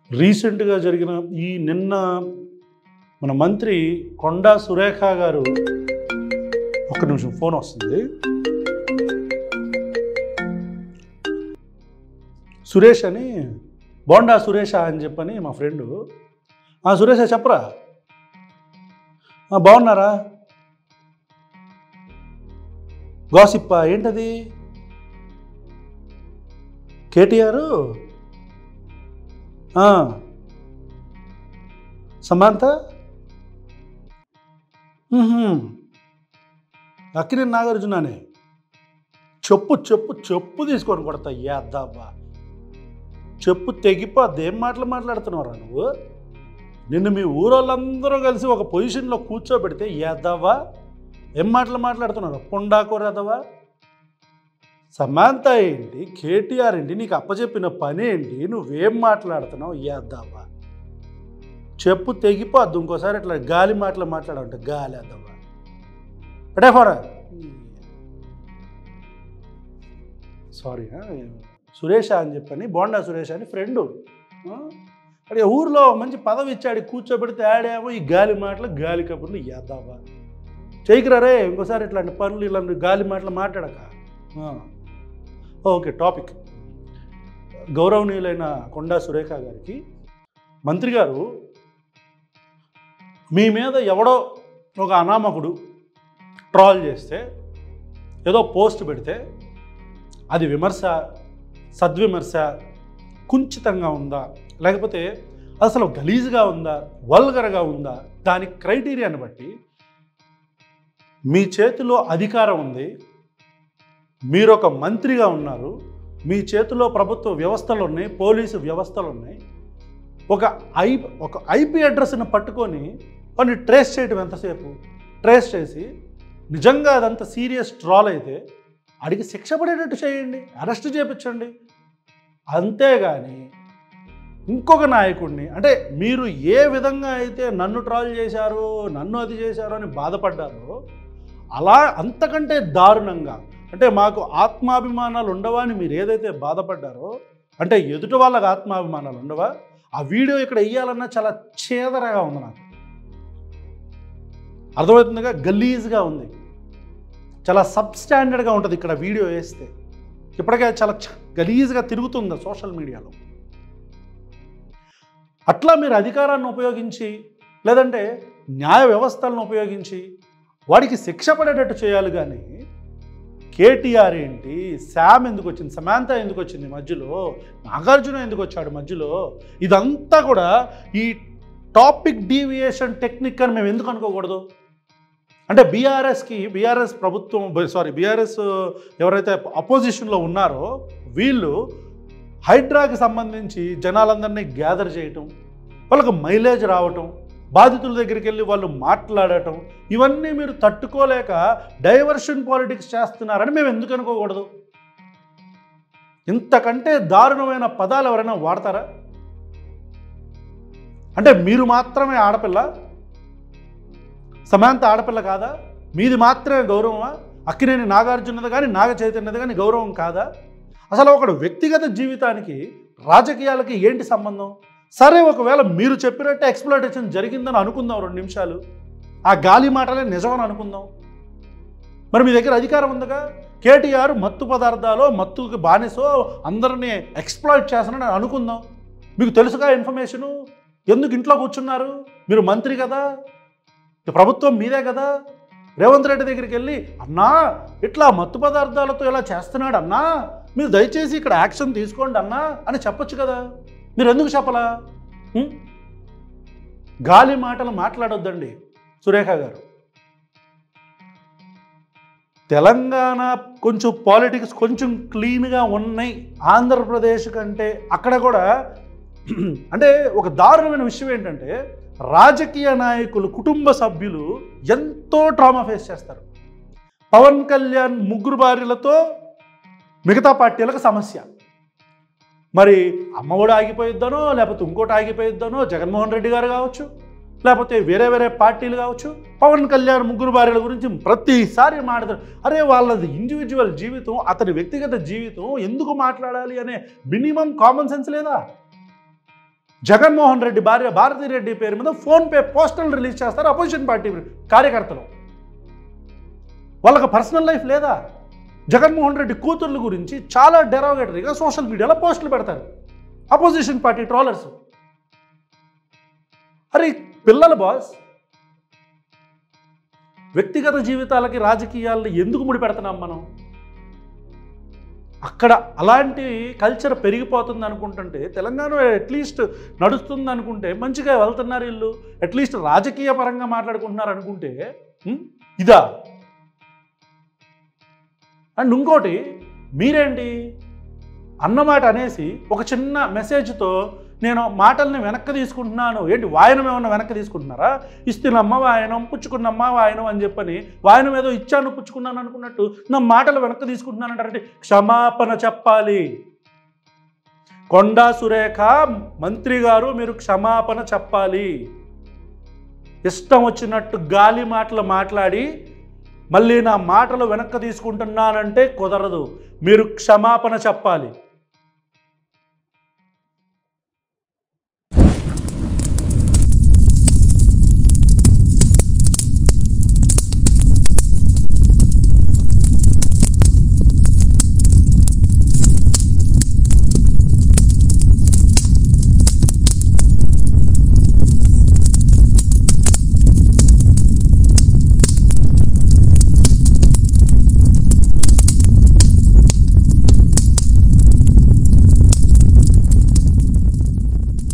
రీసెంట్గా జరిగిన ఈ నిన్న మన మంత్రి కొండా సురేఖ గారు ఒక్క నిమిషం ఫోన్ వస్తుంది సురేష్ అని బోండా సురేష అని చెప్పని మా ఫ్రెండు ఆ సురేష చెప్పరా "ఆ, బాగున్నారా గాసిప్ప ఏంటది కేటీఆర్ ఆ, సమాంత మ్మ్హ్మ్. అక్కినేని నాగార్జునానే చెప్పు చెప్పు చెప్పు తీసుకొని కొడతా ఏద్దాబ్బా చెప్పు తెగిపోద్ది ఏం మాటలు మాట్లాడుతున్నావురా నువ్వు నిన్ను మీ ఊరోళ్ళందరూ కలిసి ఒక పొజిషన్లో కూర్చోబెడితే ఏద్దావా ఏం మాటలు మాట్లాడుతున్నారు పుండాకోరేదవా సమాంత ఏంటి కేటీఆర్ ఏంటి నీకు అప్పచెప్పిన పని ఏంటి నువ్వేం మాట్లాడుతున్నావు ఏద్దావా చెప్పు తెగిపోద్దు ఇంకోసారి ఇట్లా గాలి మాటలు మాట్లాడంటే గాలి అద్దవా పెట్టే ఫోరా సారీ సురేష అని చెప్పని బోండా సురేష్ అని ఫ్రెండు అక్కడ ఊర్లో మంచి పదవి ఇచ్చాడు కూర్చోబెడితే ఆడేమో ఈ గాలి మాటలు గాలి కబుర్లు ఏద్దావా చేయకురా రే ఇంకోసారి ఇట్లాంటి పనులు ఇలాంటి గాలి మాటలు మాట్లాడక ఆ. ఓకే టాపిక్ గౌరవనీయులైన కొండా సురేఖ గారికి మంత్రి గారు మీ మీద ఎవడో ఒక అనామకుడు ట్రాల్ చేస్తే ఏదో పోస్ట్ పెడితే అది విమర్శ సద్విమర్శ కుంచితంగా ఉందా లేకపోతే అసలు గలీజ్గా ఉందా వల్గర్గా ఉందా దాని క్రైటీరియాని బట్టి మీ చేతిలో అధికారం ఉంది మీరు ఒక మంత్రిగా ఉన్నారు మీ చేతిలో ప్రభుత్వ వ్యవస్థలు ఉన్నాయి పోలీసు వ్యవస్థలు ఉన్నాయి ఒక ఐ ఒక ఐపీ అడ్రస్ని పట్టుకొని కొన్ని ట్రేస్ చేయడం ఎంతసేపు ట్రేస్ చేసి నిజంగా అదంత సీరియస్ ట్రాల్ అయితే అడిగి శిక్ష పడేటట్టు చేయండి అరెస్ట్ చేయించండి అంతేగాని ఇంకొక నాయకుడిని అంటే మీరు ఏ విధంగా అయితే నన్ను ట్రాల్ చేశారు నన్ను అది చేశారు అని బాధపడ్డారో అలా అంతకంటే దారుణంగా అంటే మాకు ఆత్మాభిమానాలు ఉండవా అని మీరు ఏదైతే బాధపడ్డారో అంటే ఎదుటి వాళ్ళకి ఆత్మాభిమానాలు ఉండవా ఆ వీడియో ఇక్కడ వేయాలన్నా చాలా చేదరగా ఉంది నాకు అర్థమవుతుందిగా గలీజ్గా ఉంది చాలా సబ్స్టాండర్డ్గా ఉంటుంది ఇక్కడ వీడియో వేస్తే ఇప్పటికే చాలా చ- గలీజ్గా తిరుగుతుంది సోషల్ మీడియాలో అట్లా మీరు అధికారాన్ని ఉపయోగించి లేదంటే న్యాయ వ్యవస్థలను ఉపయోగించి వాడికి శిక్ష పడేటట్టు చేయాలి కానీ కేటీఆర్ ఏంటి శామ్ ఎందుకు వచ్చింది సమాంత ఎందుకు వచ్చింది మధ్యలో నాగార్జున ఎందుకు వచ్చాడు మధ్యలో ఇదంతా కూడా ఈ టాపిక్ డీవియేషన్ టెక్నిక్ అని మేము ఎందుకు అనుకోకూడదు అంటే బీఆర్ఎస్కి బీఆర్ఎస్ ప్రభుత్వం సారీ బీఆర్ఎస్ ఎవరైతే అపోజిషన్లో ఉన్నారో వీళ్ళు హైడ్రాకి సంబంధించి జనాలందరినీ గ్యాదర్ చేయటం వాళ్ళకు మైలేజ్ రావటం బాధితుల దగ్గరికి వెళ్ళి వాళ్ళు మాట్లాడటం ఇవన్నీ మీరు తట్టుకోలేక డైవర్షన్ పాలిటిక్స్ చేస్తున్నారని మేము ఎందుకు అనుకోకూడదు ఇంతకంటే దారుణమైన పదాలు ఎవరైనా వాడతారా అంటే మీరు మాత్రమే ఆడపిల్ల సమాంత ఆడపిల్ల కాదా మీది మాత్రమే గౌరవమా అక్కినేని నాగార్జునది కానీ నాగ చైతన్యది కానీ గౌరవం కాదా అసలు ఒకడు వ్యక్తిగత జీవితానికి రాజకీయాలకి ఏంటి సంబంధం సరే ఒకవేళ మీరు చెప్పినట్టే ఎక్స్ప్లోటేషన్ జరిగిందని అనుకుందాం రెండు నిమిషాలు ఆ గాలి మాటలే నిజమని అనుకుందాం మరి మీ దగ్గర అధికారం ఉందిగా కేటీఆర్ మత్తు పదార్థాలు మత్తుకి బానిసో అందరినీ ఎక్స్ప్లాయిట్ చేస్తున్నాడని అనుకుందాం మీకు తెలుసుగా ఇన్ఫర్మేషను ఎందుకు ఇంట్లో కూర్చున్నారు మీరు మంత్రి కదా ఈ ప్రభుత్వం మీదే కదా రేవంత్ రెడ్డి దగ్గరికి వెళ్ళి అన్నా ఇట్లా మత్తు పదార్థాలతో ఇలా చేస్తున్నాడు అన్నా మీరు దయచేసి ఇక్కడ యాక్షన్ తీసుకోండి అన్నా అని చెప్పొచ్చు కదా మీరు ఎందుకు చెప్పలా ఉం? గాలి మాటలు మాట్లాడొద్దండి సురేఖ గారు తెలంగాణ కొంచెం పాలిటిక్స్ కొంచెం క్లీన్గా ఉన్నాయి ఆంధ్రప్రదేశ్ కంటే అక్కడ కూడా అంటే ఒక దారుణమైన విషయం ఏంటంటే రాజకీయ నాయకులు కుటుంబ సభ్యులు ఎంతో ట్రామా ఫేస్ చేస్తారు పవన్ కళ్యాణ్ ముగ్గురు భార్యలతో మిగతా పార్టీలకు సమస్య మరి అమ్మఒడి ఆగిపోయిద్దనో లేకపోతే ఇంకోటి ఆగిపోయిద్దనో జగన్మోహన్ రెడ్డి గారు కావచ్చు లేకపోతే వేరే వేరే పార్టీలు కావచ్చు పవన్ కళ్యాణ్ ముగ్గురు భార్యల గురించి ప్రతిసారి మాట్లాడతారు అరే వాళ్ళది ఇండివిజువల్ జీవితం అతని వ్యక్తిగత జీవితం ఎందుకు మాట్లాడాలి అనే మినిమం కామన్ సెన్స్ లేదా జగన్మోహన్ రెడ్డి భార్య భారతీ రెడ్డి పేరు మీద ఫోన్పే పోస్టల్ రిలీజ్ చేస్తారు అపోజిషన్ పార్టీ కార్యకర్తలు వాళ్ళకి పర్సనల్ లైఫ్ లేదా జగన్మోహన్ రెడ్డి కూతుర్ల గురించి చాలా డెరోగేటరీగా సోషల్ మీడియాలో పోస్టులు పెడతారు అపోజిషన్ పార్టీ ట్రోలర్స్ అరే పిల్లలు బాస్ వ్యక్తిగత జీవితాలకి రాజకీయాలను ఎందుకు ముడిపెడుతున్నాం మనం అక్కడ అలాంటి కల్చర్ పెరిగిపోతుంది అనుకుంటుంటే తెలంగాణ అట్లీస్ట్ నడుస్తుంది అనుకుంటే మంచిగా వెళ్తున్నారు వీళ్ళు అట్లీస్ట్ రాజకీయ పరంగా మాట్లాడుకుంటున్నారు అనుకుంటే ఉం? ఇదా అండ్ ఇంకోటి మీరేంటి అన్నమాట అనేసి ఒక చిన్న మెసేజ్తో నేను మాటల్ని వెనక్కి తీసుకుంటున్నాను ఏంటి వాయనం ఏమన్నా వెనక్కి తీసుకుంటున్నారా ఇస్తున్నమ్మ వాయనం పుచ్చుకున్నమ్మ వాయనం అని చెప్పని వాయనం ఏదో ఇచ్చాను పుచ్చుకున్నాను అనుకున్నట్టు నా మాటలు వెనక్కి తీసుకుంటున్నానంటారంటే క్షమాపణ చెప్పాలి కొండా సురేఖ మంత్రి గారు మీరు క్షమాపణ చెప్పాలి ఇష్టం వచ్చినట్టు గాలి మాటలు మాట్లాడి మళ్ళీ నా మాటలు వెనక్కి తీసుకుంటున్నానంటే కుదరదు మీరు క్షమాపణ చెప్పాలి